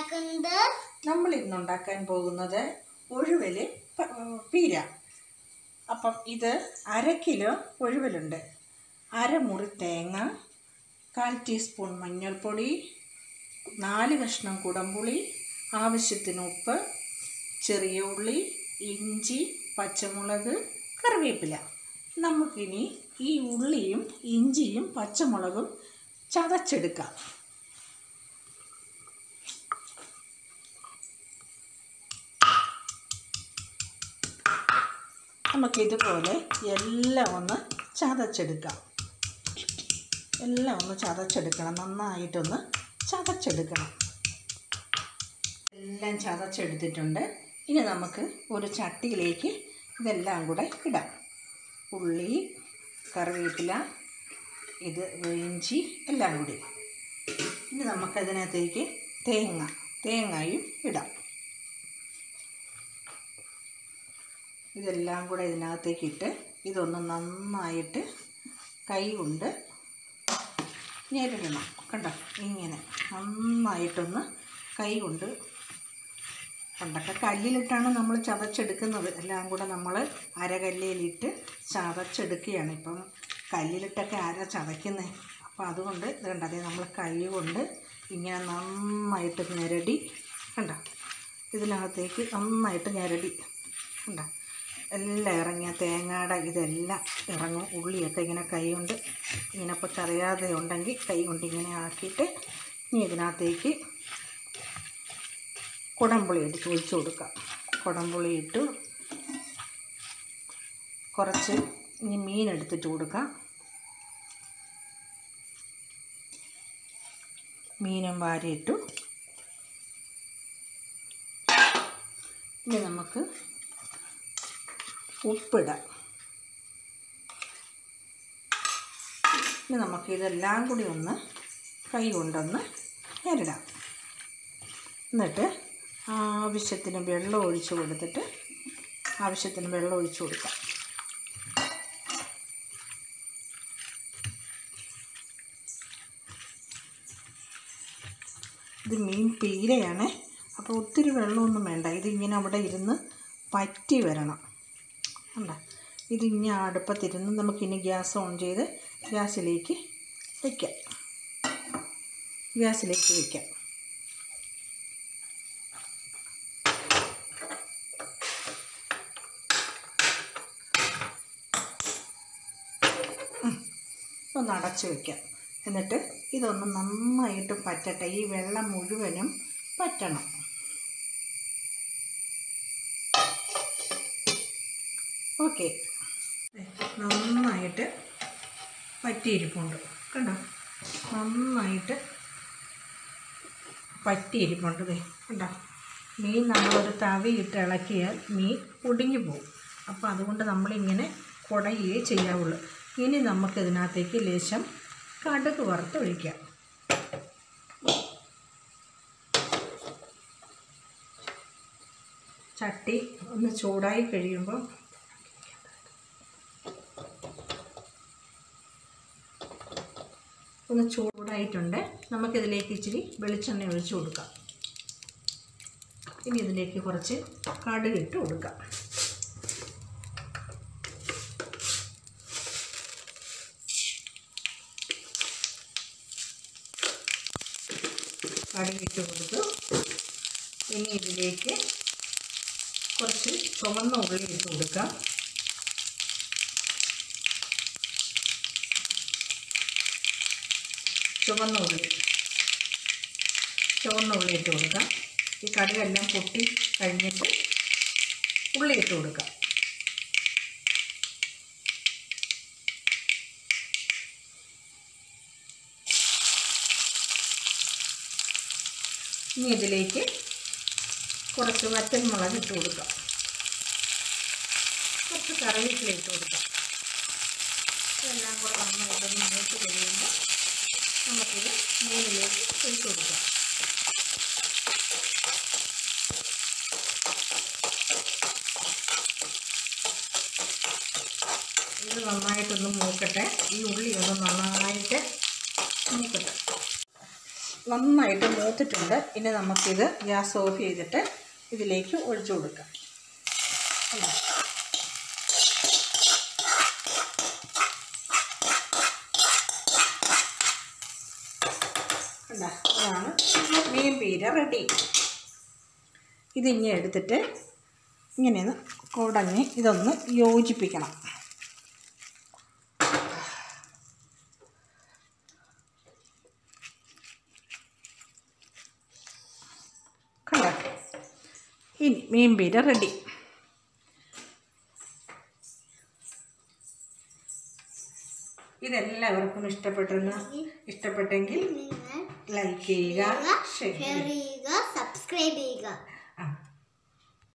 ഉണ്ടാക്കുന്നത് നമ്മൾ ഇന്ന് ഉണ്ടാക്കാൻ പോകുന്നത് ഒഴുവൽ പ- പീര അപ്പം ഇത് അര കിലോ ഒഴുവലുണ്ട് അരമുറി തേങ്ങ കാൽ ടീസ്പൂൺ മഞ്ഞൾപ്പൊടി നാല് കഷ്ണം കുടംപുളി ആവശ്യത്തിന് ഉപ്പ് ചെറിയ ഉള്ളി ഇഞ്ചി പച്ചമുളക് കറിവേപ്പില നമുക്കിനി ഈ ഉള്ളിയും ഇഞ്ചിയും പച്ചമുളകും ചതച്ചെടുക്കാം നമുക്കിതുപോലെ എല്ലാം ഒന്ന് ചതച്ചെടുക്കാം എല്ലാം ഒന്ന് ചതച്ചെടുക്കണം നന്നായിട്ടൊന്ന് ചതച്ചെടുക്കണം എല്ലാം ചതച്ചെടുത്തിട്ടുണ്ട് ഇനി നമുക്ക് ഒരു ചട്ടിയിലേക്ക് ഇതെല്ലാം കൂടെ ഇടാം ഉള്ളി കറിവേപ്പില ഇത് ഇഞ്ചി എല്ലാം കൂടി ഇനി നമുക്കതിനകത്തേക്ക് തേങ്ങ തേങ്ങയും ഇടാം ഇതെല്ലാം കൂടെ ഇതിനകത്തേക്ക് ഇട്ട് ഇതൊന്ന് നന്നായിട്ട് കൈ കൊണ്ട് ഞെരടണം കണ്ടോ ഇങ്ങനെ നന്നായിട്ടൊന്ന് കൈ കൊണ്ട് പണ്ടൊക്കെ കല്ലിലിട്ടാണ് നമ്മൾ ചതച്ചെടുക്കുന്നത് എല്ലാം കൂടെ നമ്മൾ അരകല്ലിലിട്ട് ചതച്ചെടുക്കുകയാണ് ഇപ്പം കല്ലിലിട്ടൊക്കെ ആരാ ചതയ്ക്കുന്നത് അപ്പോൾ അതുകൊണ്ട് ഇത് കണ്ടതേ നമ്മൾ കൈ കൊണ്ട് ഇങ്ങനെ നന്നായിട്ട് ഞെരടി കണ്ടോ ഇതിനകത്തേക്ക് നന്നായിട്ട് ഞെരടി കണ്ടോ എല്ലാം ഇറങ്ങിയ തേങ്ങയുടെ ഇതെല്ലാം ഇറങ്ങും ഉള്ളിയൊക്കെ ഇങ്ങനെ കൈ കൊണ്ട് ഇങ്ങനെ ഇപ്പോൾ കറിയാതെ ഉണ്ടെങ്കിൽ കൈ കൊണ്ട് ഇങ്ങനെ ആക്കിയിട്ട് ഇനി ഇതിനകത്തേക്ക് കുടംപുളി എടുത്ത് ഒഴിച്ചു കൊടുക്കാം കുടംപുളി ഇട്ടു കുറച്ച് ഇനി മീൻ എടുത്തിട്ട് കൊടുക്കാം മീനും വാരിയിട്ടു ഇനി നമുക്ക് ഉപ്പിടാം ഇനി നമുക്ക് ഇതെല്ലാം കൂടി ഒന്ന് കൈ കൊണ്ടൊന്ന് ഞെരിടാം എന്നിട്ട് ആവശ്യത്തിന് വെള്ളം ഒഴിച്ച് കൊടുത്തിട്ട് ആവശ്യത്തിന് വെള്ളം ഒഴിച്ച് കൊടുക്കാം ഇത് മീൻ പീരയാണ് അപ്പോൾ ഒത്തിരി വെള്ളമൊന്നും വേണ്ട ഇതിങ്ങനെ അവിടെ ഇരുന്ന് പറ്റി വരണം കണ്ട ഇതിങ്ങനെ അടുപ്പത്തിരുന്ന് നമുക്കിനി ഗ്യാസ് ഓൺ ചെയ്ത് ഗ്യാസിലേക്ക് വയ്ക്കാം ഗ്യാസിലേക്ക് വയ്ക്കാം ഉം. ഒന്ന് അടച്ച് വയ്ക്കാം എന്നിട്ട് ഇതൊന്ന് നന്നായിട്ട് പറ്റട്ടെ ഈ വെള്ളം മുഴുവനും പറ്റണം ഓക്കെ നന്നായിട്ട് പറ്റിയിരിപ്പുണ്ട് കണ്ടോ നന്നായിട്ട് പറ്റിയിരിപ്പുണ്ട് ദേ കണ്ടോ മീൻ നമ്മളൊരു തവിയിട്ട് ഇളക്കിയാൽ മീൻ ഒടിഞ്ഞു പോകും അപ്പോൾ അതുകൊണ്ട് നമ്മളിങ്ങനെ കുടയുകയേ ചെയ്യാവുള്ളൂ ഇനി നമുക്കിതിനകത്തേക്ക് ലേശം കടുക് വറുത്തൊഴിക്കാം ചട്ടി ഒന്ന് ചൂടായി കഴിയുമ്പോൾ ഒന്ന് ചൂടായിട്ടുണ്ട് നമുക്കിതിലേക്ക് ഇച്ചിരി വെളിച്ചെണ്ണ ഒഴിച്ചു കൊടുക്കാം ഇനി ഇതിലേക്ക് കുറച്ച് കടുക് ഇട്ട് കൊടുക്കാം കടുക് ഇട്ട് കൊടുത്തു ഇനി ഇതിലേക്ക് കുറച്ച് ചുവന്ന ഉള്ളി ഇട്ട് കൊടുക്കാം ചുവന്ന ഉള്ളി ചുവന്ന ഉള്ളി ഇട്ട് കൊടുക്കാം ഈ കടുകെല്ലാം പൊട്ടി കഴിഞ്ഞിട്ട് ഉള്ളി ഇട്ട് കൊടുക്കാം ഇനി ഇതിലേക്ക് കുറച്ച് വറ്റൽമുളക് ഇട്ട് കൊടുക്കാം കുറച്ച് കറിവേപ്പില ഇട്ട് കൊടുക്കാം ഇതെല്ലാം കൂടെ നന്നായിട്ടൊന്ന് മൂത്ത് കഴിയുമ്പോൾ നമുക്കിത് മീനിലേക്ക് ഒഴിച്ച് കൊടുക്കാം ഇത് നന്നായിട്ടൊന്ന് മൂക്കട്ടെ ഈ ഉള്ളി ഒന്ന് നന്നായിട്ട് മൂക്കട്ടെ നന്നായിട്ട് മൂത്തിട്ടുണ്ട് ഇനി നമുക്കിത് ഗ്യാസ് ഓഫ് ചെയ്തിട്ട് ഇതിലേക്ക് ഒഴിച്ചു കൊടുക്കാം കണ്ടോ? കണ്ടോ? ഇതാണ് മീൻ പീര റെഡി ഇതിങ്ങനെ എടുത്തിട്ട് ഇങ്ങനെ ഒന്ന് കുടഞ്ഞ് ഇതൊന്ന് യോജിപ്പിക്കണം കണ്ടോ ഇനി മീൻ പീര റെഡി ഇതെല്ലാവർക്കും ഇഷ്ടപ്പെട്ടെന്ന് ഇഷ്ടപ്പെട്ടെങ്കിൽ നിങ്ങൾ ലൈക്ക് ചെയ്യുക ഷെയർ ഷെയർ ചെയ്യുക സബ്സ്ക്രൈബ് ചെയ്യുക